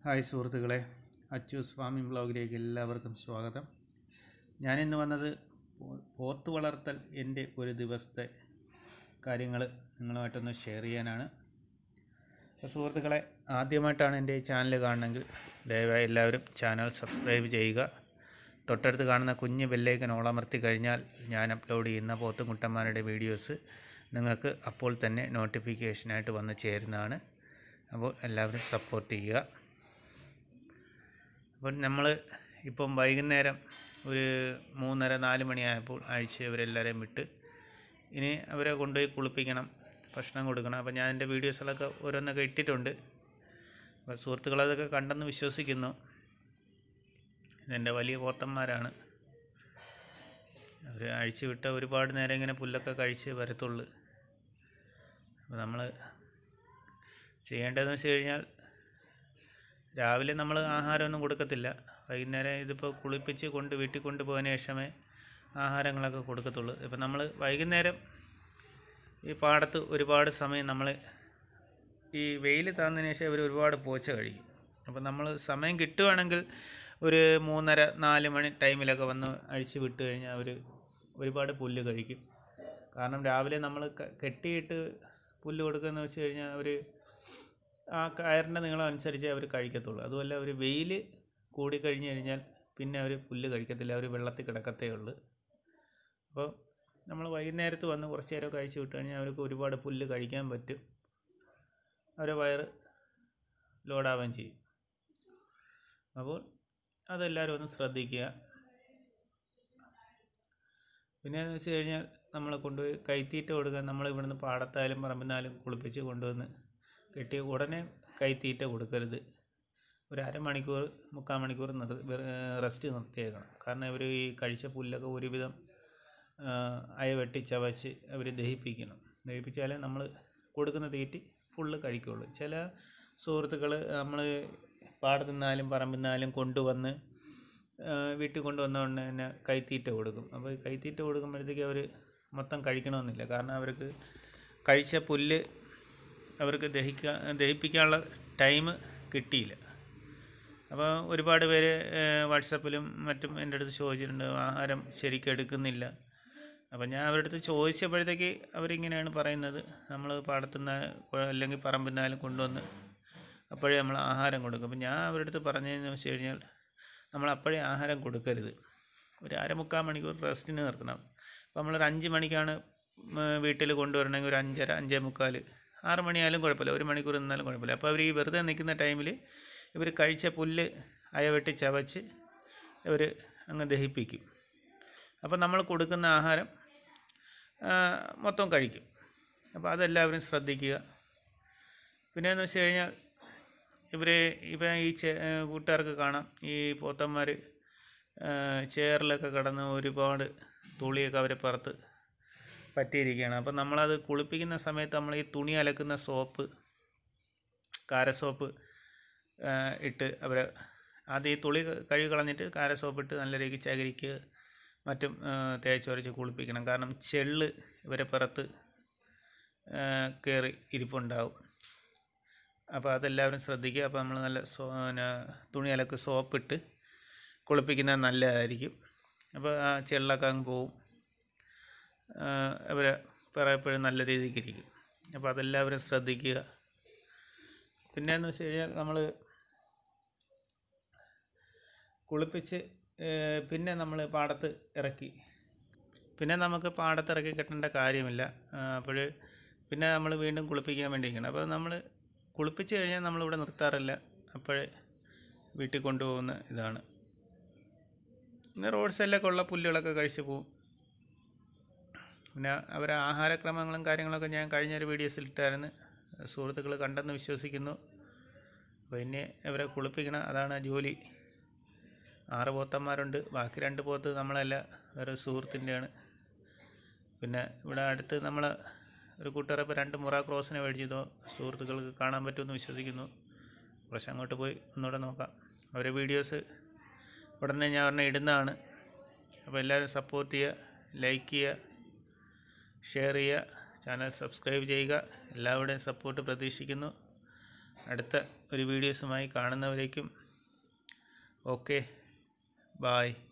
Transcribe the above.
hi സുഹൃത്തുക്കളെ അച്ചു സ്വാമി ബ്ലോഗിലേക്ക് എല്ലാവർക്കും സ്വാഗതം ഞാനിന്ന് വന്നത് പോ- പോത്ത് വളർത്തൽ എൻ്റെ ഒരു ദിവസത്തെ കാര്യങ്ങൾ നിങ്ങളുമായിട്ടൊന്ന് ഷെയർ ചെയ്യാനാണ് അപ്പോൾ സുഹൃത്തുക്കളെ ആദ്യമായിട്ടാണ് എൻ്റെ ഈ ചാനൽ കാണണമെങ്കിൽ ദയവായി എല്ലാവരും ചാനൽ സബ്സ്ക്രൈബ് ചെയ്യുക തൊട്ടടുത്ത് കാണുന്ന കുഞ്ഞ് ബെല്ലൈക്കൻ ഓളമർത്തി കഴിഞ്ഞാൽ ഞാൻ അപ്ലോഡ് ചെയ്യുന്ന പോത്തും കുട്ടന്മാരുടെ വീഡിയോസ് നിങ്ങൾക്ക് അപ്പോൾ തന്നെ നോട്ടിഫിക്കേഷനായിട്ട് വന്ന് ചേരുന്നതാണ് അപ്പോൾ എല്ലാവരും സപ്പോർട്ട് ചെയ്യുക അപ്പം നമ്മൾ ഇപ്പം വൈകുന്നേരം ഒരു മൂന്നര നാല് മണിയായപ്പോൾ ആഴ്ച ഇവരെല്ലാവരെയും വിട്ട് ഇനി അവരെ കൊണ്ടുപോയി കുളിപ്പിക്കണം ഭക്ഷണം കൊടുക്കണം അപ്പം ഞാൻ എൻ്റെ വീഡിയോസിലൊക്കെ ഓരോന്നൊക്കെ ഇട്ടിട്ടുണ്ട് അപ്പോൾ സുഹൃത്തുക്കളതൊക്കെ കണ്ടെന്ന് വിശ്വസിക്കുന്നു ഇതെൻ്റെ വലിയ പോത്തന്മാരാണ് അവർ അഴിച്ചു വിട്ട ഒരുപാട് നേരം ഇങ്ങനെ പുല്ലൊക്കെ കഴിച്ച് വരത്തുള്ളൂ അപ്പോൾ നമ്മൾ ചെയ്യേണ്ടതെന്ന് വെച്ച് കഴിഞ്ഞാൽ രാവിലെ നമ്മൾ ആഹാരമൊന്നും കൊടുക്കത്തില്ല വൈകുന്നേരം ഇതിപ്പോൾ കുളിപ്പിച്ച് കൊണ്ട് വീട്ടിൽ കൊണ്ടുപോയതിന് ശേഷമേ ആഹാരങ്ങളൊക്കെ കൊടുക്കത്തുള്ളൂ ഇപ്പം നമ്മൾ വൈകുന്നേരം ഈ പാടത്ത് ഒരുപാട് സമയം നമ്മൾ ഈ വെയിൽ താന്നതിന് ശേഷം ഇവർ ഒരുപാട് പോച്ച കഴിക്കും അപ്പം നമ്മൾ സമയം കിട്ടുവാണെങ്കിൽ ഒരു മൂന്നര നാല് മണി ടൈമിലൊക്കെ വന്ന് അഴിച്ച് വിട്ട് കഴിഞ്ഞാൽ അവർ ഒരുപാട് പുല്ല് കഴിക്കും കാരണം രാവിലെ നമ്മൾ ക- കെട്ടിയിട്ട് പുല്ല് കൊടുക്കുകയെന്ന് വെച്ച് കഴിഞ്ഞാൽ അവർ ആ കയറിൻ്റെ നീളം അനുസരിച്ച് അവർ കഴിക്കത്തുള്ളൂ അതുമല്ല അവർ വെയിൽ കൂടി കഴിഞ്ഞ് കഴിഞ്ഞാൽ പിന്നെ അവർ പുല്ല് കഴിക്കത്തില്ല അവർ വെള്ളത്തിൽ കിടക്കത്തേ ഉള്ളൂ അപ്പോൾ നമ്മൾ വൈകുന്നേരത്ത് വന്ന് കുറച്ച് നേരം കഴിച്ച് വിട്ട് കഴിഞ്ഞാൽ അവർക്ക് ഒരുപാട് പുല്ല് കഴിക്കാൻ പറ്റും അവരെ വയറ് ലോഡാവുകയും ചെയ്യും അപ്പോൾ അതെല്ലാവരും ഒന്ന് ശ്രദ്ധിക്കുക പിന്നെ എന്ന് വെച്ച് കഴിഞ്ഞാൽ നമ്മൾ കൊണ്ടുപോയി കൈത്തീറ്റ കൊടുക്കാൻ നമ്മൾ ഇവിടുന്ന് പാടത്തായാലും പറമ്പിന്നാലും കുളിപ്പിച്ച് കൊണ്ടുവന്ന് കെട്ടി ഉടനെ കൈത്തീറ്റ കൊടുക്കരുത് ഒരു അരമണിക്കൂർ മുക്കാൽ മണിക്കൂർ നിർ റെസ്റ്റ് നിർത്തിയേക്കണം കാരണം ഇവർ ഈ കഴിച്ച പുല്ലൊക്കെ ഒരുവിധം ആ, അയ വെട്ടി ചവച്ച് അവർ ദഹിപ്പിക്കണം ദഹിപ്പിച്ചാലേ നമ്മൾ കൊടുക്കുന്ന തീറ്റി ഫുള്ള് കഴിക്കുള്ളൂ ചില സുഹൃത്തുക്കൾ നമ്മൾ പാടത്തുനിന്നാലും പറമ്പിന്നാലും കൊണ്ടുവന്ന് ആ, വീട്ടിൽ കൊണ്ടുവന്നുകൊണ്ട് തന്നെ കൈത്തീറ്റ കൊടുക്കും അപ്പോൾ ഈ കൈത്തീറ്റ കൊടുക്കുമ്പോഴത്തേക്ക് അവർ മൊത്തം കഴിക്കണമെന്നില്ല കാരണം അവർക്ക് കഴിച്ച പുല്ല് അവർക്ക് ദഹിക്കാൻ ദഹിപ്പിക്കാനുള്ള ടൈം കിട്ടിയില്ല അപ്പോൾ ഒരുപാട് പേര് വാട്സപ്പിലും മറ്റും എൻ്റെ അടുത്ത് ചോദിച്ചിട്ടുണ്ട് ആഹാരം ശരിക്കും എടുക്കുന്നില്ല അപ്പം ഞാൻ അവരുടെ അടുത്ത് ചോദിച്ചപ്പോഴത്തേക്ക് അവരിങ്ങനെയാണ് പറയുന്നത് നമ്മൾ പാടത്തുനിന്ന് അല്ലെങ്കിൽ പറമ്പിന്നാലും കൊണ്ടുവന്ന് അപ്പോഴേ നമ്മൾ ആഹാരം കൊടുക്കും അപ്പം ഞാൻ അവരുടെ അടുത്ത് പറഞ്ഞതെന്ന് വെച്ച് കഴിഞ്ഞാൽ നമ്മൾ അപ്പോഴേ ആഹാരം കൊടുക്കരുത് ഒരു അരമുക്കാൽ മണിക്കൂർ റെസ്റ്റിന് നിർത്തണം അപ്പോൾ നമ്മളൊരു അഞ്ച് മണിക്കാണ് വീട്ടിൽ കൊണ്ടുവരണമെങ്കിൽ ഒരു അഞ്ചര അഞ്ചേ മുക്കാൽ ആറ് മണിയായാലും കുഴപ്പമില്ല ഒരു മണിക്കൂർ നിന്നാലും കുഴപ്പമില്ല അപ്പോൾ അവർ ഈ വെറുതെ നിൽക്കുന്ന ടൈമിൽ ഇവർ കഴിച്ച പുല്ല് അയവെട്ടി ചവച്ച് ഇവർ അങ്ങ് ദഹിപ്പിക്കും അപ്പോൾ നമ്മൾ കൊടുക്കുന്ന ആഹാരം ആ, മൊത്തം കഴിക്കും അപ്പോൾ അതെല്ലാവരും ശ്രദ്ധിക്കുക പിന്നെയെന്ന് വെച്ച് കഴിഞ്ഞാൽ ഇവർ ഇപ്പം ഈ ചെ കൂട്ടുകാർക്ക് കാണാം ഈ പോത്തന്മാർ ചെയറിലൊക്കെ കിടന്ന് ഒരുപാട് തുളിയൊക്കെ അവരെ പുറത്ത് പറ്റിയിരിക്കുകയാണ് അപ്പം നമ്മളത് കുളിപ്പിക്കുന്ന സമയത്ത് നമ്മൾ ഈ തുണി അലക്കുന്ന സോപ്പ് കാര സോപ്പ് ആ, ഇട്ട് അവരെ ആദ്യം ഈ തുളി കഴുകി കളഞ്ഞിട്ട് കാര സോപ്പ് ഇട്ട് നല്ല രീതിക്ക് ചകിരിക്ക് മറ്റും ആ, തേച്ചൊരച്ച് കുളിപ്പിക്കണം കാരണം ചെള്ള് ഇവരെ പുറത്ത് കയറി ഇരിപ്പുണ്ടാവും അപ്പോൾ അതെല്ലാവരും ശ്രദ്ധിക്കുക അപ്പോൾ നമ്മൾ നല്ല സോ പിന്നെ തുണി അലക്ക് സോപ്പിട്ട് കുളിപ്പിക്കുന്നത് നല്ലതായിരിക്കും അപ്പോൾ ആ ചെള്ളൊക്കെ അങ്ങ് പോവും അവരെ പറയപ്പോഴും നല്ല രീതിക്ക് ഇരിക്കും അപ്പോൾ അതെല്ലാവരും ശ്രദ്ധിക്കുക പിന്നെയെന്ന് വെച്ച് കഴിഞ്ഞാൽ നമ്മൾ കുളിപ്പിച്ച് ഏഹ്, പിന്നെ നമ്മൾ പാടത്ത് ഇറക്കി പിന്നെ നമുക്ക് പാടത്ത് ഇറക്കി കെട്ടേണ്ട കാര്യമില്ല അപ്പോൾ പിന്നെ നമ്മൾ വീണ്ടും കുളിപ്പിക്കാൻ വേണ്ടി ഇരിക്കണം അപ്പോൾ നമ്മൾ കുളിപ്പിച്ച് കഴിഞ്ഞാൽ നമ്മളിവിടെ നിർത്താറില്ല അപ്പോഴേ വീട്ടിൽ കൊണ്ടുപോകുന്ന ഇതാണ് പിന്നെ റോഡ് സൈഡിലൊക്കെ ഉള്ള പുല്ലുകളൊക്കെ കഴിച്ച് പോവും പിന്നെ അവരെ ആഹാരക്രമങ്ങളും കാര്യങ്ങളൊക്കെ ഞാൻ കഴിഞ്ഞൊരു വീഡിയോസിൽ ഇട്ടായിരുന്നു സുഹൃത്തുക്കൾ കണ്ടെന്ന് വിശ്വസിക്കുന്നു അപ്പോൾ ഇനി അവരെ കുളിപ്പിക്കണം അതാണ് ജോലി ആറ് പോത്തന്മാരുണ്ട് ബാക്കി രണ്ട് പോത്ത് നമ്മളല്ല വേറെ സുഹൃത്തിൻ്റെയാണ് പിന്നെ ഇവിടെ അടുത്ത് നമ്മൾ ഒരു കൂട്ടുകാരെ ഇപ്പോൾ രണ്ട് മുറ ക്രോസിനെ മേടിച്ചതോ സുഹൃത്തുക്കൾക്ക് കാണാൻ പറ്റുമെന്ന് വിശ്വസിക്കുന്നു കുറച്ച് അങ്ങോട്ട് പോയി ഒന്നുകൂടെ നോക്കാം അവരെ വീഡിയോസ് ഉടനെ ഞാൻ ഒരെണ്ണം ഇടുന്നതാണ് അപ്പോൾ എല്ലാവരും സപ്പോർട്ട് ചെയ്യുക ലൈക്ക് ചെയ്യുക ഷെയർ ചെയ്യുക ചാനൽ സബ്സ്ക്രൈബ് ചെയ്യുക എല്ലാവരുടെയും സപ്പോർട്ട് പ്രതീക്ഷിക്കുന്നു അടുത്ത ഒരു വീഡിയോസുമായി കാണുന്നവരേക്കും ഓക്കെ ബായ്